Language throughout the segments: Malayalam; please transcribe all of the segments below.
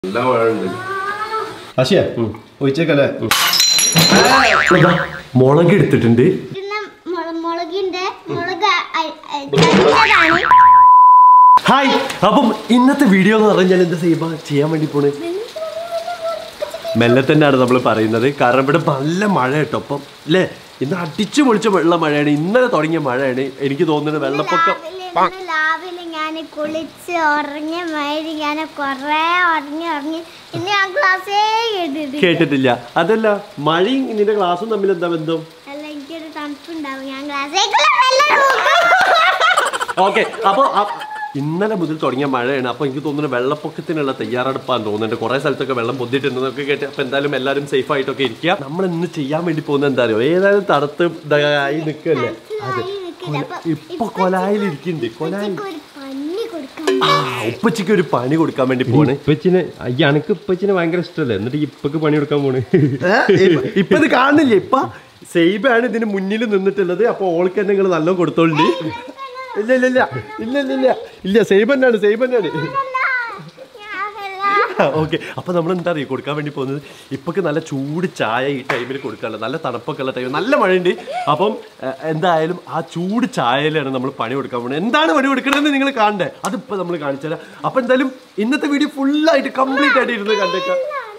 നല്ല മഴ ഉണ്ട് ആശയ ഒഴിച്ചേക്കല്ലേ മുളക് എടുത്തിട്ടുണ്ട് ഇടുന്ന മുള- മുളകിന്റെ മുളക് അ- അ- ചതച്ചതാണ് ഹായ് അപ്പം ഇന്നത്തെ വീഡിയോ എന്ന് പറഞ്ഞാൽ എന്താ ചെയ്യുമ്പോ ചെയ്യാൻ വേണ്ടി പോണ് മെല്ലെ തന്നെയാണ് നമ്മൾ പറയുന്നത് കാരണം ഇവിടെ നല്ല മഴ കേട്ടോ അപ്പം അല്ലേ ഇന്ന് അടിച്ചു പൊളിച്ച വെള്ള മഴയാണ് ഇന്നലെ തുടങ്ങിയ മഴയാണ് എനിക്ക് തോന്നുന്നത് വെള്ളപ്പൊക്കം രാവിലെ ഇന്ന് രാവിലെ ഞാൻ കുളിച്ച് ഉറങ്ങിയ മാതിരി ഞാൻ കൊറേ ഉറങ്ങി ഉറങ്ങി ഇന്ന് ഞാൻ ക്ലാസ്സേ കേട്ടിട്ട് കേട്ടിട്ടില്ല അതല്ല മഴയും നിന്റെ ക്ലാസ്സും തമ്മിൽ എന്താ ബന്ധം അല്ല എനിക്കൊരു തണുപ്പുണ്ടാവും ഞാൻ ക്ലാസ്സേക്കുള്ള ഓക്കെ അപ്പോൾ ഇന്നലെ മുതൽ തുടങ്ങിയ മഴയാണ് അപ്പോൾ എനിക്ക് തോന്നുന്നു വെള്ളപ്പൊക്കത്തിനുള്ള തയ്യാറെടുപ്പാന്ന് തോന്നുന്നുണ്ട് കുറേ സ്ഥലത്തൊക്കെ വെള്ളം പൊതിയിട്ടുണ്ടെന്നൊക്കെ കേട്ട് അപ്പോൾ എന്തായാലും എല്ലാവരും സേഫ് ആയിട്ടൊക്കെ ഇരിക്കുക നമ്മൾ ഇന്ന് ചെയ്യാൻ വേണ്ടി പോകുന്നത് എന്താ അറിയോ ഏതായാലും തണുത്ത് ആയി നിൽക്കല്ലേ അതെ ഇപ്പൊ കൊലായിലിരിക്കുന്നുണ്ട് കൊലായിൽ ഒരു പഞ്ഞി കൊടുക്കാൻ ആ ഉപ്പച്ചിക്ക് ഒരു പണി കൊടുക്കാൻ വേണ്ടി പോണ് ഇപ്പച്ചിനെ ഈ അനക്ക് ഇപ്പച്ചിനെ ഭയങ്കര ഇഷ്ടമല്ലേ എന്നിട്ട് ഈ ഇപ്പൊക്ക് പണിയെടുക്കാൻ പോണ് ഇപ്പൊ ഇത് കാണുന്നില്ലേ ഇപ്പൊ സെയ്ബാണ് ഇതിന് മുന്നിൽ നിന്നിട്ടുള്ളത് അപ്പൊ ഓൾക്ക് തന്നെ നിങ്ങൾ നല്ല കൊടുത്തോണ്ട് ഇല്ല ഇല്ല ഇല്ല ഇല്ല ഇല്ല ഇല്ല ഇല്ല സെയ്ബ് തന്നെയാണ് സെയ്ബ് തന്നെയാണ് ഓക്കെ അപ്പൊ നമ്മൾ എന്താ അറിയോ കൊടുക്കാൻ വേണ്ടി പോകുന്നത് ഇപ്പൊക്ക് നല്ല ചൂട് ചായ ഈ ടൈമിൽ കൊടുക്കാനുള്ള നല്ല തണുപ്പൊക്കെ ഉള്ള ടൈം നല്ല മഴയുണ്ട് അപ്പം എ, എന്തായാലും ആ ചൂട് ചായയിലാണ് നമ്മൾ പണി കൊടുക്കാൻ പോകുന്നത് എന്താണ് പണി കൊടുക്കണമെന്ന് നിങ്ങൾ കാണണ്ടേ അതിപ്പോ നമ്മൾ കാണിച്ചു തരാം അപ്പൊ എന്തായാലും ഇന്നത്തെ വീഡിയോ ഫുള്ളായിട്ട് കംപ്ലീറ്റ് ആയിട്ട് ഇരുന്ന് കണ്ടേക്കാം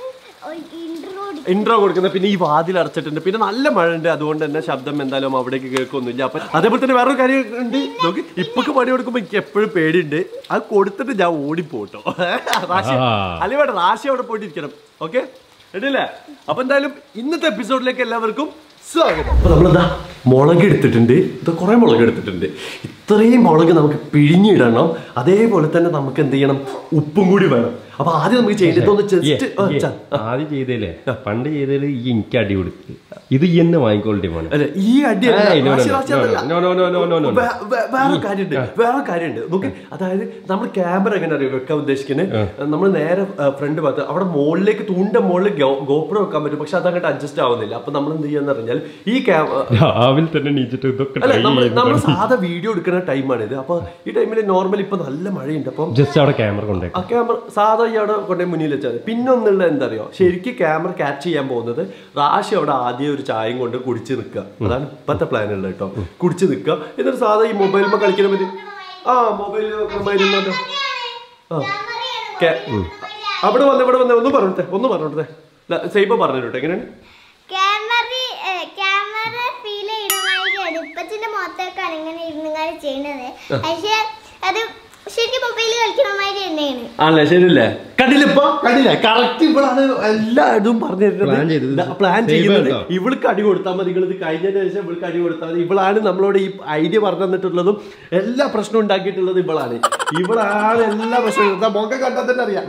ഇൻട്രോ ഇൻട്രോ കൊടുക്കുന്നത് പിന്നെ ഈ വാതിൽ അടച്ചിട്ടുണ്ട് പിന്നെ നല്ല മഴ ഉണ്ട് അതുകൊണ്ട് തന്നെ ശബ്ദം എന്തായാലും അവിടേക്ക് കേൾക്കൊന്നുമില്ല അപ്പൊ അതേപോലെ തന്നെ വേറൊരു കാര്യം ഉണ്ട് നോക്ക് ഇപ്പൊക്കെ പണി കൊടുക്കുമ്പോ എനിക്ക് എപ്പോഴും പേടിയുണ്ട് അത് കൊടുത്തിട്ട് ഞാൻ ഓടിപ്പോട്ടോ റാശി അല്ലെ വേണ്ട റാശി അവിടെ പോയിട്ടിരിക്കണം ഓക്കെ റെഡിയല്ലേ അപ്പൊ എന്തായാലും ഇന്നത്തെ എപ്പിസോഡിലേക്ക് എല്ലാവർക്കും സ്വാഗതം അപ്പൊ നമ്മളെന്താ മുളക് എടുത്തിട്ടുണ്ട് ഇത് കുറെ മുളക് എടുത്തിട്ടുണ്ട് ഇത്രയും മുളക് നമുക്ക് പിഴിഞ്ഞിടണം അതേപോലെ തന്നെ നമുക്ക് എന്ത് ചെയ്യണം ഉപ്പും കൂടി വേണം അപ്പൊ ആദ്യം നമുക്ക് ചെയ്തിട്ടൊന്ന് ജസ്റ്റ് ആദ്യം ചെയ്തേലേ പണ്ട് ചെയ്തേല് ഈ എനിക്ക് അടി കൊടുത്ത് ഇത് ഈ എന്നെ വാങ്ങിക്കോളി മോനെ അല്ല ഈ അടി അല്ല, ഏയ്, no, no, റാശി, no, റാശി no, അതല്ല. no, no, no, no, no, no, no. വേ- വേ- വേറെ കാര്യമുണ്ട് വേറെ കാര്യമുണ്ട് നോക്ക് അതായത് നമ്മൾ ക്യാമറ എങ്ങനെ അറിയോ വെക്കാൻ ഉദ്ദേശിക്കുന്നത് നമ്മൾ നേരെ ഫ്രണ്ട് ഭാഗത്ത് അവിടെ മുകളിലേക്ക് തൂണ്ട മുകളിൽ ഗോപ്രോ വെക്കാൻ പറ്റും പക്ഷെ അതങ്ങോട്ട് അഡ്ജസ്റ്റ് ആവുന്നില്ല അപ്പൊ നമ്മൾ എന്ത് ചെയ്യാന്ന് പറഞ്ഞാൽ ഈ ക്യാമറ രാവിലെ തന്നെ നീച്ചിട്ട് ഇതൊക്കെ അല്ല ട്രൈ നമ്മൾ നമ്മൾ ചെയ്ത് സാധാ വീഡിയോ എടുക്കുന്ന ടൈമാണിത് അപ്പൊ ഈ ടൈമിൽ നോർമലി ഇപ്പൊ നല്ല മഴയുണ്ട് അപ്പം ജസ്റ്റ് അവിടെ ക്യാമറ കൊണ്ടേക്കാം ആ ക്യാമറ സാധാ ഈ അവിടെ കൊണ്ടേ മുന്നിൽ വെച്ചാൽ മതി. പിന്നെ ഒന്നുള്ള എന്താ അറിയോ ശരിക്കും ക്യാമറ ക്യാച്ച് ചെയ്യാൻ പോകുന്നത് റാഷി അവിടെ ആദ്യം ഒരു ചായയും കൊണ്ട് കുടിച്ച് നിൽക്കുക അതാണ് ഇപ്പത്തെ പ്ലാൻ ഉള്ളത് കേട്ടോ കുടിച്ച് നിൽക്കുക എന്നിട്ട് സാധാ ഈ മൊബൈലിൽ കളിക്കുന്ന മതി ആ മൊബൈലിൽ മരുന്നോ ആ ക്യാ- അവിടെ വന്ന് ഇവിടെ വന്ന് ഒന്ന് പറഞ്ഞോട്ടെ ഒന്ന് പറഞ്ഞോട്ടെ സൈബ പറഞ്ഞു കേട്ടോ എങ്ങനെയാണ് ക്യാമറ ക്യാമറ ഫീൽ ചെയ്യണമായിരിക്കും ഇപ്പച്ചിന്റെ മുഖത്തേക്കാണ് ഇങ്ങനെ ഇരുന്നുകാരി ചെയ്യുന്നത് പക്ഷെ അത് ശരിക്കും മൊബൈലിൽ കളിക്കണമാതിരി തന്നെയാണ് ആണല്ലേ ശരിയല്ലേ കണ്ടില്ല ഇപ്പൊ കണ്ടില്ല കറക്റ്റ് ഇവളാണ് എല്ലാ ഇതും പറഞ്ഞു Plan ചെയ്തത്. പ്ലാൻ Save ചെയ്യുന്നത് കേട്ടോ. ഇവൾക്ക് അടി കൊടുത്താൽ മതി നിങ്ങൾ ഇത് കഴിഞ്ഞതിന് ശേഷം ഇവൾക്ക് അടി കൊടുത്താൽ മതി ഇവളാണ് നമ്മളോട് ഈ ഐഡിയ പറഞ്ഞു തന്നിട്ടുള്ളതും എല്ലാ പ്രശ്നവും ഉണ്ടാക്കിയിട്ടുള്ളത് ഇവളാണ് ഇവളാണ് എല്ലാ പ്രശ്നവും എന്താ മൊക്കെ കണ്ടാൽ തന്നെ അറിയാം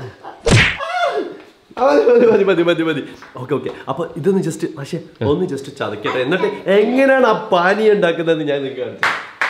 ആ, മതി മതി മതി മതി മതി ഓക്കെ ഓക്കെ അപ്പൊ ഇതൊന്ന് ജസ്റ്റ് പക്ഷേ ഒന്ന് ജസ്റ്റ് ചതക്കട്ടെ എന്നിട്ട് എങ്ങനെയാണ് ആ പാനി ഉണ്ടാക്കുന്നത് ഞാൻ നിങ്ങൾക്ക് കാണിച്ചു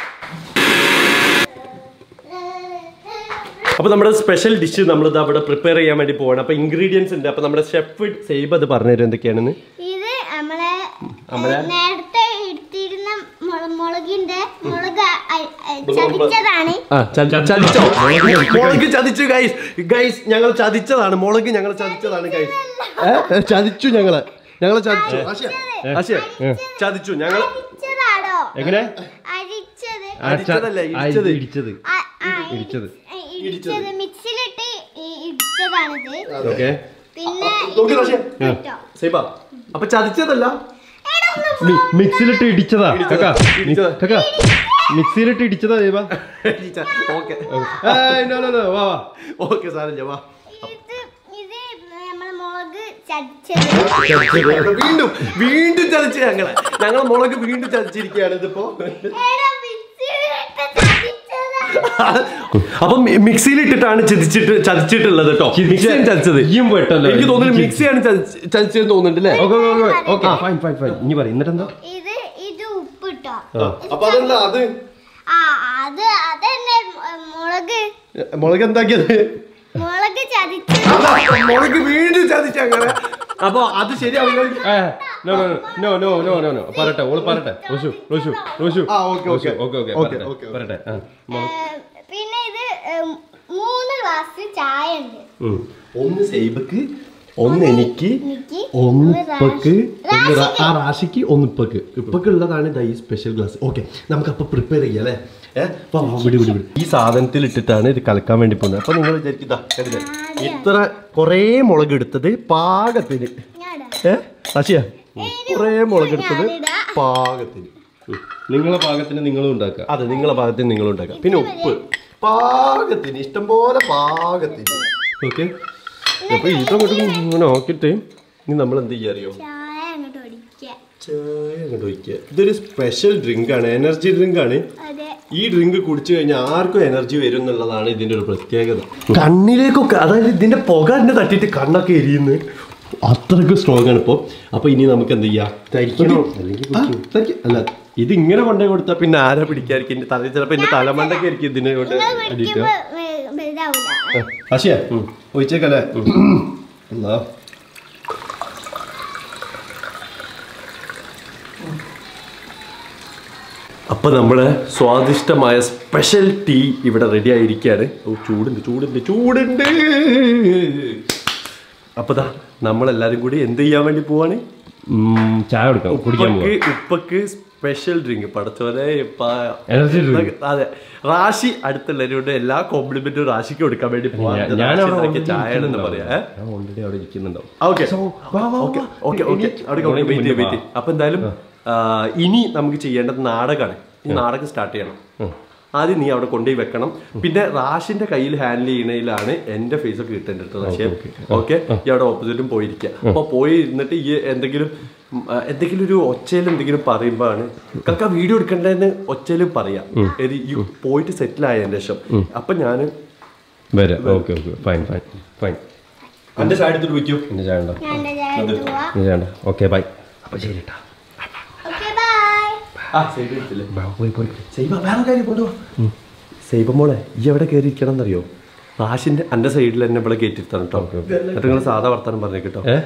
അപ്പൊ നമ്മുടെ സ്പെഷ്യൽ ഡിഷ് നമ്മൾ ഇത് അവിടെ പ്രിപ്പയർ ചെയ്യാൻ വേണ്ടി പോവാണ് അപ്പൊ ഇൻഗ്രീഡിയൻസ് ഉണ്ട് അപ്പൊ നമ്മുടെ ഷെഫ് സേബ് അത് പറഞ്ഞുതരും എന്തൊക്കെയാണെന്ന് ഇത് നമ്മളെ നമ്മളെ? ഏ, നേരത്തെ എടുത്തിരുന്ന മുള- മുളകിന്റെ മുളക് അ- അ- ചതിച്ചതാണ് ആ, ചതി- ചതിച്ചോ മുളക് ചതിച്ചു ഗൈസ് ഗൈസ് ഞങ്ങൾ ചതിച്ചതാണ് മുളക് ഞങ്ങൾ ചതിച്ചതാണ് ഗൈസ് ചതിച്ചു ഞങ്ങള് ഞങ്ങളെ ചതിച്ചു ആശയ ആശയ ചതിച്ചു ഞങ്ങൾ അരിച്ചതാണോ എങ്ങനെ അരിച്ചത് ആ, ച- അടിച്ചതല്ല, ആ, ഇടിച്ചത്. ഇടിച്ചത് ആ, ആ, ഇടിച്ചത്. ഇടി- ഇടിച്ചത് മിക്സിയിലിട്ട് ഈ- ഇടിച്ചതാണിത് ഓക്കെ പിന്നെ നോക്കി ഇത് പക്ഷേ. ഉപ്പിട്ടോ. സേബ അപ്പൊ ചതിച്ചതല്ല എടാ, ഒന്ന് മിക്സിയിലിട്ട് ഇടിച്ചതാ ഇടിച്ചതാ. കാക്കാ ഇടിച്ചതാ. കാക്കാ മിക്സിയിലിട്ട് ഇടിച്ചതാ ദൈവ ഓക്കെ വാ വാ ഓക്കെ സാറില്ല വാ ഇത് ഇത് നമ്മളെ മുളക് ചതിച്ചത് വീണ്ടും വീണ്ടും ചതിച്ചു ഞങ്ങളെ ഞങ്ങളെ മുളക് വീണ്ടും ചതിച്ചിരിക്കുകയാണ് ഇതിപ്പോ എടാ, മിക്സിയിലിട്ട് ചതിച്ചതാ. അപ്പൊ മിക്സിയിൽ ഇട്ടിട്ടാണ് ചതിച്ചിട്ട് ചതിച്ചിട്ടുള്ളത് കേട്ടോ മിക്സിയാണ് ചതിച്ചത് ഈയും പോയിട്ടല്ലോ എനിക്ക് തോന്നുന്നു മിക്സിയാണ് ചതിച്ച്- ചതിച്ചതെന്ന് തോന്നുന്നുണ്ട് അല്ലേ okay okay okay fine fine fine ഇനി പറ എന്നിട്ട് എന്താ ഇത് ഇത് ഉപ്പിട്ടോ അപ്പൊ അതെന്താ അത് ആ അത് അതന്നെ മുളക് മുളക് എന്താക്കിയത് മുളക് ചതിച്ചത് മുളക് വീണ്ടും ചതിച്ച അങ്ങനെ അപ്പൊ അത് ശരിയാവില്ല no no no no no no no പറട്ടെ ഓള് പറട്ടെ റോഷു റോഷു റോഷു ആ, okay, okay. Okay okay Okay, പറട്ടെ okay, okay. പറട്ടെ ആ ഏ, പിന്നെ ഇത് ഏ, മൂന്ന് ഗ്ലാസ് ചായ ഉണ്ട് ഉം. ഒന്ന് സൈബക്ക് ഒന്ന് എനിക്ക് എനിക്ക്, ഒന്ന് ഒന്ന് ഇപ്പക്ക് റാഷി- ഒന്ന് റാ- ആ റാഷിക്ക് ഒന്ന് ഇപ്പക്ക് ഇപ്പക്ക് ഉള്ളതാണ് ദാ ഈ സ്പെഷ്യൽ ഗ്ലാസ് ഓക്കെ നമുക്ക് അപ്പൊ പ്രിപ്പയർ ചെയ്യാം അല്ലേ ഏഹ് വാ, വാ, വിട് വിട് വിട് ഈ സാധനത്തിൽ ഇട്ടിട്ടാണ് ഇത് കലക്കാൻ വേണ്ടി പോകുന്നത് അപ്പൊ നിങ്ങൾ വിചാരിക്കും ഇതാ കണ്ടില്ലേ ഇത്ര കുറേ മുളക് എടുത്തത് പാകത്തിന് ഞാടാ. ഏ റാഷിയ കുറേ മുളക് എടുത്തത് പാകത്തിന് നിങ്ങളെ പാകത്തിന് നിങ്ങളും ഉണ്ടാക്കുക അതെ നിങ്ങളെ ഭാഗത്തിന് നിങ്ങൾ ഉണ്ടാക്കാം പിന്നെ ഉപ്പ് പാകത്തിന് ഇഷ്ടംപോലെ പാകത്തിന് ഓക്കെ അപ്പൊ ഇതങ്ങോട്ട് ഇങ്ങനെ നോക്കിയിട്ട് ഇനി നമ്മൾ എന്ത് ചെയ്യാ അറിയോ ചായ അങ്ങോട്ട് ഒടിക്കുക ചായ അങ്ങോട്ട് ഒഴിക്കുക ഇതൊരു സ്പെഷ്യൽ ഡ്രിങ്ക് ആണ് എനർജി ഡ്രിങ്ക് ആണ് അതെ ഈ ഡ്രിങ്ക് കുടിച്ചു കഴിഞ്ഞാൽ ആർക്കും എനർജി വരും എന്നുള്ളതാണ് ഇതിന്റെ ഒരു പ്രത്യേകത കണ്ണിലേക്കൊക്കെ അതായത് ഇതിന്റെ പുക തന്നെ തട്ടിയിട്ട് കണ്ണൊക്കെ എരിയുന്നു അത്രയ്ക്ക് സ്ട്രോങ് ആണ് ഇപ്പോൾ അപ്പൊ ഇനി നമുക്ക് എന്ത് ചെയ്യാം തരിക്കണോ അല്ലെങ്കിൽ കുടിക്കോ? തരിക്ക- അല്ല ഇത് ഇങ്ങനെ കൊണ്ടേ കൊടുത്താൽ പിന്നെ ആരാ പിടിക്കായിരിക്കും എന്റെ തല ചിലപ്പോൾ എന്റെ തലമണ്ടൊക്കെ ആയിരിക്കും ഇതിനെ കൊണ്ട് നിങ്ങൾ അടിക്കുക കുടിക്കുമ്പോ വലുതാവൂല ആശയ ഒഴിച്ചേക്കല്ലേ എന്നാ അപ്പൊ നമ്മുടെ സ്വാദിഷ്ടമായ സ്പെഷ്യൽ ടീ ഇവിടെ റെഡി ആയിരിക്കുകയാണ് ഓ ചൂടുണ്ട് ചൂടുണ്ട് ചൂടുണ്ട് അപ്പൊ ദാ നമ്മളെല്ലാരും കൂടി എന്ത് ചെയ്യാൻ വേണ്ടി പോവാണ് ഉം, ചായ കൊടുക്കാം കുടിക്കാൻ ഉപ്പക്ക് പോവാം ഉപ്പക്ക് സ്പെഷ്യൽ ഡ്രിങ്ക് പടച്ചോനെ ഇപ്പ- Energy drink. അതെ റാശി അടുത്തുള്ളവരോട് എല്ലാ കോംപ്ലിമെന്റും റാശിക്ക് കൊടുക്കാൻ വേണ്ടി പോവാ ഞാൻ- റാശി ഞാൻ അവിടെ നിനക്ക് already ചായ ആണെന്ന് ഇരിക്കുന്നുണ്ടാവും. പറയാ ഞാൻ ഓൾറെഡി അവിടെ ഇരിക്കുന്നുണ്ടാവും ഓക്കെ So, വാ, വാ, ഓക്കെ വാ. ഓക്കെ ഓക്കെ എണീറ്റ് അവിടെ പോണെങ്കിൽ വെയിറ്റ് മുന്നേ വെയിറ്റ് വാ. അപ്പൊ എന്തായാലും ആ, ഇനി നമുക്ക് ചെയ്യേണ്ടത് നാടകമാണ് ഈ നാടകം സ്റ്റാർട്ട് ചെയ്യണം ആദ്യം നീ അവിടെ കൊണ്ടുപോയി വെക്കണം പിന്നെ റാഷിന്റെ കയ്യിൽ ഹാൻഡിൽ ചെയ്യുന്നതിലാണ് എന്റെ ഫേസ് ഒക്കെ കിട്ടേണ്ടത് റാഷിയ ഓക്കെ ഈ അവിടെ ഓപ്പോസിറ്റും പോയിരിക്കുക അപ്പൊ പോയി ഇരുന്നിട്ട് ഈ എന്തെങ്കിലും ഉം, ആ, എന്തെങ്കിലും ഒരു ഒച്ചയിൽ എന്തെങ്കിലും പറയുമ്പോഴാണ് കക്ക വീഡിയോ എടുക്കണ്ടെന്ന് ഒച്ചയിൽ പറയാം ഇത് ഈ പോയിട്ട് സെറ്റിൽ ആയതിന്റെ ശേഷം അപ്പൊ ഞാൻ വരാം okay okay fine fine fine എന്റെ സൈഡ് എടുത്തിട്ട് വയ്ക്കും എന്റെ ചായ ഉണ്ടോ ഞാൻ എൻ്റെ ചായ എടുത്ത് പോവാ എന്റെ ചായ ഉണ്ടോ ഓക്കെ ബൈ അപ്പൊ ശരി കേട്ടാ ഓക്കെ ബൈ ആ സൈഡ് എടുത്തില്ലേ പോയി പോയി സൈബ വേറെ കാര്യം കൊണ്ടുപോവാ സൈബ മോളെ ഈ എവിടെ കയറി ഇരിക്കണം എന്നറിയോ റാഷിന്റെ എന്റെ സൈഡിൽ തന്നെ ഇവിടെ കയറ്റിരുത്താണ് കേട്ടോ എന്നിട്ട് നിങ്ങൾ സാധാ വർത്താനം പറഞ്ഞു കേട്ടോ ഏ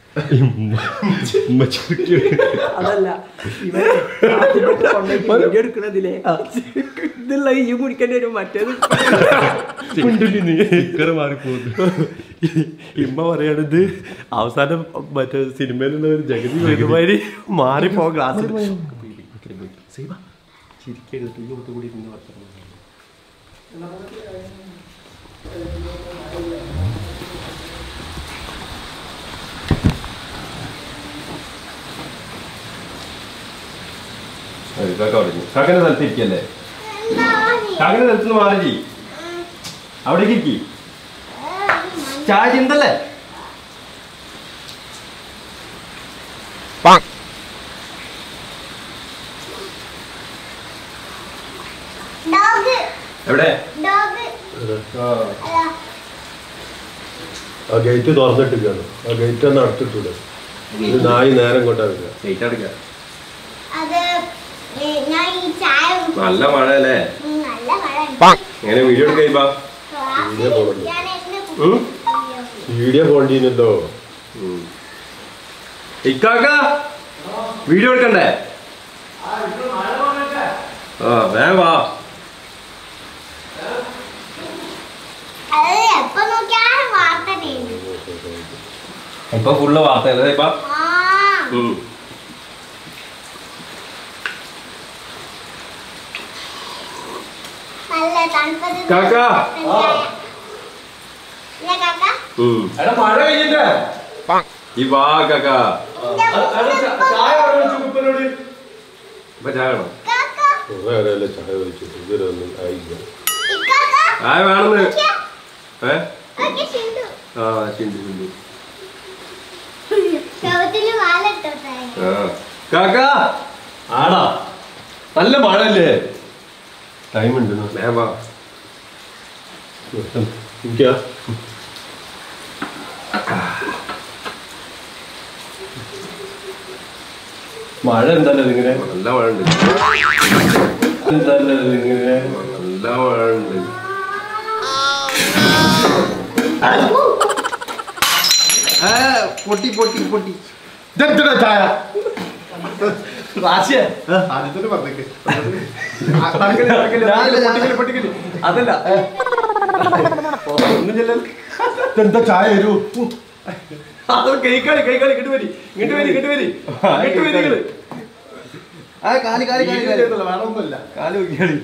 അതല്ല ഇവരെ ആദ്യമൊക്കെ കൊണ്ടുപോയിട്ട് വീഡിയോ എടുക്കണതില്ലേ ഇതുള്ള ഈ കുടിക്കേണ്ടി വരും മറ്റേത് ഇമ്മ പറയാണിത് അവസാനം മറ്റേ സിനിമയിലുള്ള ഒരു ജഗതി വരുമാതിരി മാറിപ്പോ ക്ലാസ്സിൽ സൈബ ചിരിക്കരുത് ഈ ഒട്ടുകൂടി ഇരുന്ന് വർത്താനം പറയ്. കാക്കന്റെ സ്ഥലത്ത് ഇരിക്കല്ലേ എന്താ നീ? കാക്കന്റെ സ്ഥലത്ത് നിന്ന് മാറി അവിടേക്ക് ഇരിക്കി ചായ ചിന്തല്ലേ ഡോഗ് എവിടെ ഡോഗ് ആ, അതാ ആ ഗേറ്റ് തുറന്നിട്ടിരിക്കുകയാണ് ആ ഗേറ്റ് ഒന്ന് അടച്ചിട്ടൂടെ ഇത് നായി നേരം കൊണ്ടാ വരിക ലേറ്റ് അടയ്ക്കാം അത് ഏ, ഞാൻ ഈ ചായ കുടിച്ചു. നല്ല മഴ അല്ലേ ഉം, നല്ല മഴ എങ്ങനെ വീഡിയോ എടുക്കാ വീഡിയോ പോകുന്നുണ്ട്. ഞാൻ എന്നെ ഉം? വീഡിയോ പോണ്ടിരുന്നല്ലോ ഇക്കാക്ക വീഡിയോ എടുക്കണ്ടേ ആ വേഗം വാ അത് എപ്പോ നോക്കിയാലും വാർത്ത ചെയ്യുന്നു ഇപ്പൊ ഫുള്ള് വാർത്തയല്ലേ ഇപ്പൊ ആ നല്ല തണുപ്പത്ത് കാക്ക. ഇല്ല കാക്ക എടാ മഴ കഴിഞ്ഞിട്ടേ ഈ വാ കാക്ക ഇപ്പൊ ചായ വേണം കാക്ക കുറെ നേരമല്ലേ ചായ കുടിച്ചിട്ട് ഇതുവരെ ഒന്നും ആയില്ല ഇക്കാക്ക ചായ വേണമെന്ന് ഏ ഓക്കെ ചിന്തു ആ ചിന്തി ചിന്തി ശവത്തില് വാലിട്ടോട്ടായി ആ കാക്ക ആടാ നല്ല മഴ അല്ലേ ടൈം ഉണ്ട് വേഗം വാ എനിക്കാ മഴ എന്തായാലും ഇതിങ്ങനെ നല്ല മഴ ഉണ്ട് എന്തായാലും ഇതിങ്ങനെ നല്ല മഴ ഉണ്ട് പൊട്ടി പൊട്ടി പൊട്ടി ഇതെന്താ ചായ റാശിയെ ആദ്യത്തെ പറഞ്ഞേക്ക് അതല്ല ഒന്നും ചെല്ലല്ല എന്താ ചായ വരൂ അതോ കൈക്കാളി കൈക്കാളി ഇങ്ങോട്ട് വരി ഇങ്ങോട്ട് വരി ഇങ്ങോട്ട് വരി ഇങ്ങോട്ട് വരി നിങ്ങള്. കാലി കാലി കാലി ഈ ചെയ്യുന്നില്ല, വേറെ ഒന്നുമില്ല കാലി നോക്കിയാളി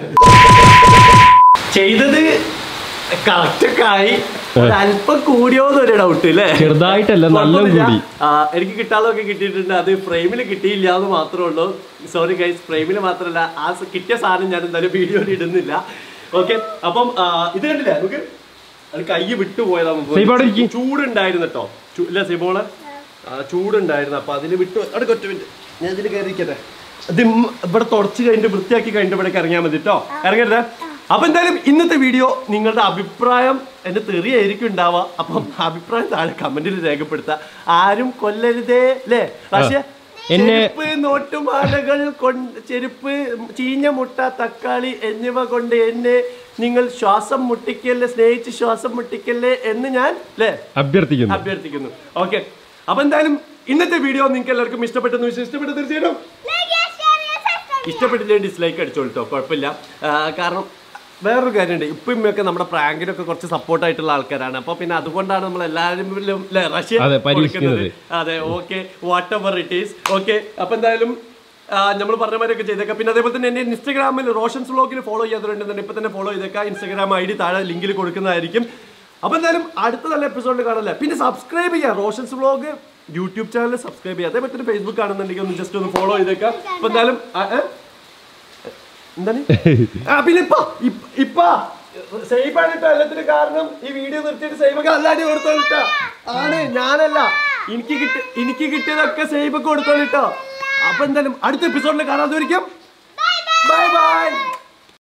ചെയ്തത് കറക്റ്റ് ഒക്കെ ആയി അല്പം കൂടിയോന്നൊരു ഡൗട്ട് അല്ലേ ചെറുതായിട്ടല്ല നല്ല കുഴപ്പമില്ല. കൂടി ആ, എനിക്ക് കിട്ടാതൊക്കെ കിട്ടിയിട്ടുണ്ട് അത് ഫ്രെയിമിൽ കിട്ടിയില്ല എന്ന് മാത്രമേ ഉള്ളൂ സോറി ഗൈസ് ഫ്രെയിമിൽ മാത്രമല്ല ആ സ- കിട്ടിയ സാധനം ഞാൻ എന്തായാലും വീഡിയോയിൽ ഇടുന്നില്ല ഓക്കെ അപ്പം ആ, ഇത് കണ്ടില്ലേ നമുക്ക് അത് കൈ വിട്ടുപോയതാ മുമ്പ്. സൈബ് അവിടെ ഇരിക്ക്. ചൂടുണ്ടായിരുന്നു കേട്ടോ ചൂ- ഇല്ല സിബോള് ചൂടുണ്ടായിരുന്നു അപ്പൊ അതിൽ വിട്ടു അവിടെ കൊറ്റ മിനിറ്റ് ഞാൻ ഇതിൽ കയറിയിരിക്കട്ടെ ഇത് ഇമ്മ ഇവിടെ തുടച്ച് കഴിഞ്ഞിട്ട് വൃത്തിയാക്കി കഴിഞ്ഞിട്ട് ഇവിടെ ഇറങ്ങിയാൽ മതി കേട്ടോ ഇറങ്ങരുത് അപ്പൊ എന്തായാലും ഇന്നത്തെ വീഡിയോ നിങ്ങളുടെ അഭിപ്രായം എന്റെ തെറിയായിരിക്കും ഉണ്ടാവുക അപ്പം അഭിപ്രായം താഴെ കമന്റിൽ രേഖപ്പെടുത്തുക ആരും കൊല്ലരുതേ അല്ലേ പക്ഷേ എന്നെ- ചെരുപ്പ് നോട്ടുമാലകൾ കൊണ്ട് ചെരുപ്പ് ചീഞ്ഞ മുട്ട തക്കാളി എന്നിവ കൊണ്ട് എന്നെ നിങ്ങൾ ശ്വാസം മുട്ടിക്കല്ലേ സ്നേഹിച്ച് ശ്വാസം മുട്ടിക്കല്ലേ എന്ന് ഞാൻ അല്ലേ അഭ്യർത്ഥിക്കുന്നു അഭ്യർത്ഥിക്കുന്നു ഓക്കെ അപ്പൊ എന്തായാലും ഇന്നത്തെ വീഡിയോ നിങ്ങൾക്ക് എല്ലാവർക്കും ഇഷ്ടപ്പെട്ടെന്ന് വിശ്വസിച്ച് ഇഷ്ടപ്പെട്ട തീർച്ചയായിട്ടും ഇഷ്ടപ്പെട്ടില്ലേ ഡിസ്ലൈക്ക് അടിച്ചോളൂ കേട്ടോ കുഴപ്പമില്ല ആ, കാരണം വേറൊരു കാര്യമുണ്ട് ഇപ്പം ഇമ്മയൊക്കെ നമ്മുടെ പ്രാങ്കിനൊക്കെ കുറച്ച് സപ്പോർട്ടായിട്ടുള്ള ആൾക്കാരാണ് അപ്പോൾ പിന്നെ അതുകൊണ്ടാണ് നമ്മൾ എല്ലാവരും ല്ലേ, റഷ്യ അതെ, കൊടുക്കുന്നത്. പരീക്ഷിക്കുന്നത്. അതെ okay whatever it is okay അപ്പൊ എന്തായാലും നമ്മൾ പറഞ്ഞ മാതിരിയൊക്കെ ചെയ്തേക്കാം പിന്നെ അതേപോലെ തന്നെ എന്നെ ഇൻസ്റ്റാഗ്രാമിൽ റോഷൻസ് വ്ലോഗിൽ ഫോളോ ചെയ്യാത്തവരുണ്ടെന്നുണ്ടെങ്കിൽ ഇപ്പൊ തന്നെ ഫോളോ ചെയ്തേക്കാം ഇൻസ്റ്റാഗ്രാം ഐ ഡി താഴെ ലിങ്കിൽ കൊടുക്കുന്നതായിരിക്കും അപ്പൊ എന്തായാലും അടുത്ത നല്ല എപ്പിസോഡിൽ കാണാല്ലേ പിന്നെ സബ്സ്ക്രൈബ് ചെയ്യാം Roshan's vlog YouTube channel subscribe ചെയ്യാം അതേപോലെ തന്നെ ഫേസ്ബുക്ക് കാണുന്നുണ്ടെങ്കിൽ ഒന്ന് ജസ്റ്റ് ഒന്ന് ഫോളോ ചെയ്തേക്കാം അപ്പൊ എന്തായാലും ആ, ഏ? എന്താണ് ആ പിന്നെ ഇപ്പ ഇപ്പ- ഇപ്പ സേഫ് ആണ് കേട്ടോ എല്ലാത്തിനും കാരണം ഈ വീഡിയോ നിർത്തിയിട്ട് സേഫ് ഒക്കെ അല്ലാണ്ട് കൊടുത്തോളിട്ടോ ആണ് ഞാനല്ല എനിക്ക് കിട്ടി എനിക്ക് കിട്ടിയതൊക്കെ സേഫ് ഒക്കെ കൊടുത്തോളിട്ടോ അപ്പൊ എന്തായാലും അടുത്ത എപ്പിസോഡിൽ കാണാതെ ബൈ ബൈ